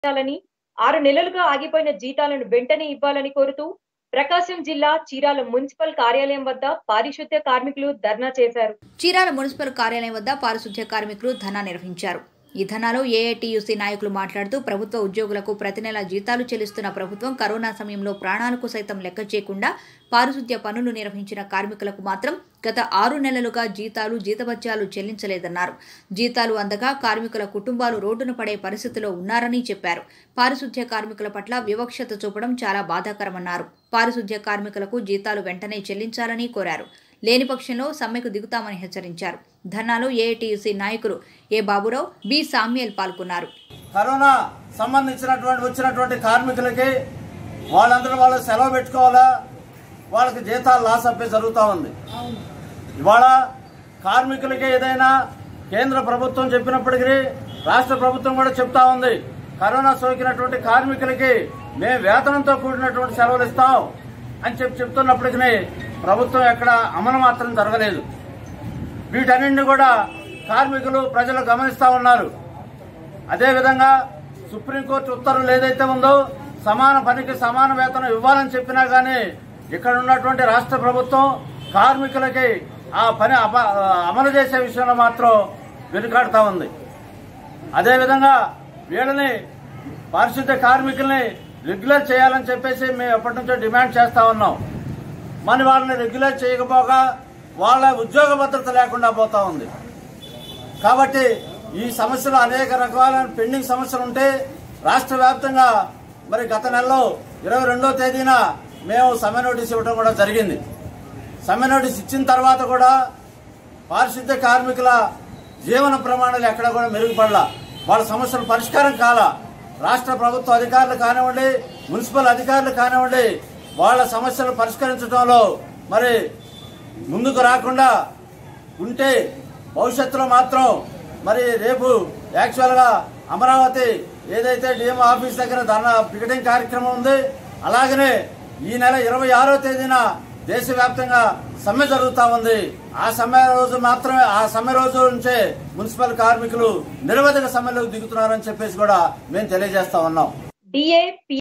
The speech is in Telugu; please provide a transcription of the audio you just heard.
చేయాలని ఆరు నెలలుగా ఆగిపోయిన జీతాలను వెంటనే ఇవ్వాలని కోరుతూ ప్రకాశం జిల్లా చీరాల మున్సిపల్ కార్యాలయం వద్ద పారిశుద్ధ్య కార్మికులు ధర్నా చేశారు చీరాల మున్సిపల్ కార్యాలయం వద్ద పారిశుద్ధ్య కార్మికులు ధర్నా నిర్వహించారు ఈ ధర్నాలో ఏఐటీయూసీ నాయకులు మాట్లాడుతూ ప్రభుత్వ ఉద్యోగులకు ప్రతి నెల జీతాలు చెల్లిస్తున్న ప్రభుత్వం కరోనా సమయంలో ప్రాణాలకు సైతం లెక్క చేయకుండా పారిశుద్ధ్య పనులు నిర్వహించిన కార్మికులకు మాత్రం గత ఆరు నెలలుగా జీతాలు జీతభత్యాలు చెల్లించలేదన్నారు జీతాలు అందగా కార్మికుల కుటుంబాలు రోడ్డున పడే పరిస్థితిలో ఉన్నారని చెప్పారు పారిశుద్ధ్య కార్మికుల పట్ల వివక్షత చూపడం చాలా బాధాకరమన్నారు పారిశుద్ధ్య కార్మికులకు జీతాలు వెంటనే చెల్లించాలని కోరారు లేని పక్షంలో సమ్మెకు దిగుతామని హెచ్చరించారు ధర్నాలో ఏఐటీయూసీ నాయకులు ఏ బాబురావు బి సామ్యుయల్ పాల్గొన్నారు కరోనా సంబంధించినటువంటి వచ్చినటువంటి కార్మికులకి వాళ్ళందరూ వాళ్ళు సెలవు పెట్టుకోవాలా వాళ్ళకి జీతాలు లాస్ అప్పే జరుగుతూ ఉంది ఇవాళ కార్మికులకి ఏదైనా కేంద్ర ప్రభుత్వం చెప్పినప్పటికీ రాష్ట్ర ప్రభుత్వం కూడా చెప్తా ఉంది కరోనా సోకినటువంటి కార్మికులకి మేము వేతనంతో కూడినటువంటి సెలవులు ఇస్తాం అని చెప్పి చెప్తున్నప్పటికీ ప్రభుత్వం ఎక్కడ అమలు మాత్రం జరగలేదు వీటన్నింటినీ కూడా కార్మికులు ప్రజలు గమనిస్తా ఉన్నారు అదేవిధంగా సుప్రీంకోర్టు ఉత్తర్వులు ఏదైతే ఉందో సమాన పనికి సమాన వేతనం ఇవ్వాలని చెప్పినా గానీ ఇక్కడ ఉన్నటువంటి రాష్ట్ర ప్రభుత్వం కార్మికులకి ఆ పని అప- అమలు చేసే విషయంలో మాత్రం వెనుకాడుతా ఉంది అదేవిధంగా వీళ్ళని పారిశుద్ధ్య కార్మికుల్ని రెగ్యులర్ చేయాలని చెప్పేసి మేము ఎప్పటి నుంచో డిమాండ్ చేస్తా ఉన్నాం మరి వాళ్ళని రెగ్యులర్ చేయకపోగా వాళ్ళ ఉద్యోగ భద్రత లేకుండా పోతా ఉంది కాబట్టి ఈ సమస్యలు అనేక రకాలైన పెండింగ్ సమస్యలు ఉంటే రాష్ట్ర వ్యాప్తంగా మరి గత నెలలో ఇరవై రెండో తేదీన మేము సమ్మె నోటీస్ ఇవ్వడం కూడా జరిగింది సమ్మె నోటీస్ ఇచ్చిన తర్వాత కూడా పారిశుద్ధ్య కార్మికుల జీవన ప్రమాణాలు ఎక్కడ కూడా మెరుగుపడలా వాళ్ళ సమస్యల పరిష్కారం కాల రాష్ట్ర ప్రభుత్వ అధికారులు కానివ్వండి మున్సిపల్ అధికారులు కానివ్వండి వాళ్ళ సమస్యలు పరిష్కరించడంలో మరి ముందుకు రాకుండా ఉంటే భవిష్యత్తులో మాత్రం మరి రేపు యాక్చువల్గా అమరావతి ఏదైతే డిఎం ఆఫీస్ దగ్గర ధర్నా పికెటింగ్ కార్యక్రమం ఉంది అలాగనే ఈ నెల ఇరవై ఆరో తేదీన దేశవ్యాప్తంగా సమ్మె జరుగుతా ఉంది ఆ సమ్మె రోజు మాత్రమే ఆ సమ్మె రోజు నుంచే మున్సిపల్ కార్మికులు నిరవధిక సమ్మెలోకి దిగుతున్నారని చెప్పేసి కూడా మేము తెలియజేస్తా ఉన్నాం డిఏ